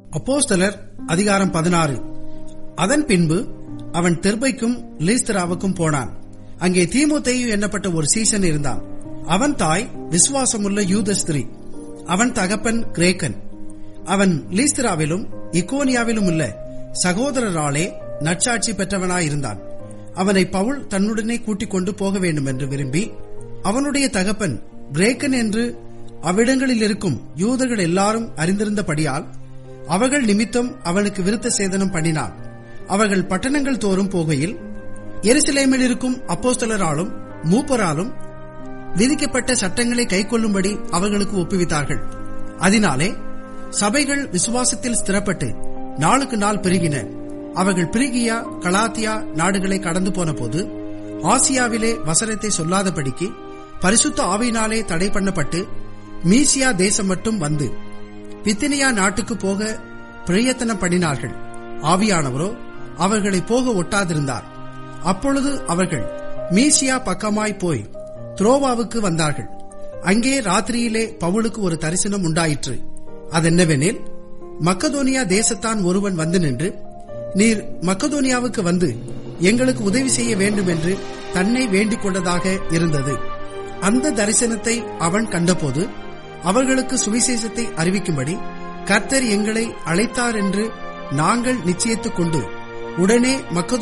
அப்போஸ்தலர் அதிகாரம் பதினாறு அதன் பின்பு அவன் தெர்பைக்கும் லீஸ்தராவுக்கும் போனான் அங்கே தீமோத்தேயு எண்ணப்பட்ட ஒரு சீசன் இருந்தான் அவன் தாய் விசுவாசமுள்ள யூத ஸ்திரீ அவன் தகப்பன் கிரேக்கன் அவன் லீஸ்திராவிலும் இக்கோனியாவிலும் உள்ள சகோதரராலே நற்சாட்சி பெற்றவனாயிருந்தான் அவனை பவுல் தன்னுடனே கூட்டிக் கொண்டு போக வேண்டும் என்று விரும்பி அவனுடைய தகப்பன் கிரேக்கன் என்று அவ்விடங்களில் இருக்கும் யூதர்கள் எல்லாரும் அறிந்திருந்தபடியால் அவர்கள் நிமித்தம் அவனுக்கு விருத்த சேதனம் பண்ணினான் அவர்கள் பட்டணங்கள் தோறும் போகையில் எருசலேமில் இருக்கும் அப்போஸ்தலராலும் மூப்பராலும் விதிக்கப்பட்ட சட்டங்களை கைக்கொள்ளும்படி அவர்களுக்கு ஒப்புவித்தார்கள் அதனாலே சபைகள் விசுவாசத்தில் ஸ்திரப்பட்டு நாளுக்கு நாள் பெருகின அவர்கள் பிரிகியா கலாத்தியா நாடுகளை கடந்து போன போது ஆசியாவிலே வசனத்தை சொல்லாதபடிக்கு பரிசுத்த ஆவியினாலே தடை பண்ணப்பட்டு மீசியா தேசம் மட்டும் வந்து பித்தினியா நாட்டுக்கு போக பிரயத்தனம் பண்ணினார்கள் ஆவியானவரோ அவர்களை போக ஒட்டாதிருந்தார் அப்பொழுது அவர்கள் மீசியா பக்கமாய் போய் துரோவாவுக்கு வந்தார்கள் அங்கே ராத்திரியிலே பவுலுக்கு ஒரு தரிசனம் உண்டாயிற்று அதென்னவெனில் மக்கதோனியா தேசத்தான் ஒருவன் வந்து நின்று நீர் மக்கதோனியாவுக்கு வந்து எங்களுக்கு உதவி செய்ய வேண்டும் என்று தன்னை வேண்டிக் கொண்டதாக இருந்தது அந்த தரிசனத்தை அவன் கண்டபோது அவர்களுக்கு சுவிசேஷத்தை அறிவிக்கும்படி கர்த்தர் எங்களை அழைத்தார் என்று நாங்கள் நிச்சயித்துக் கொண்டு உடனே மக்கது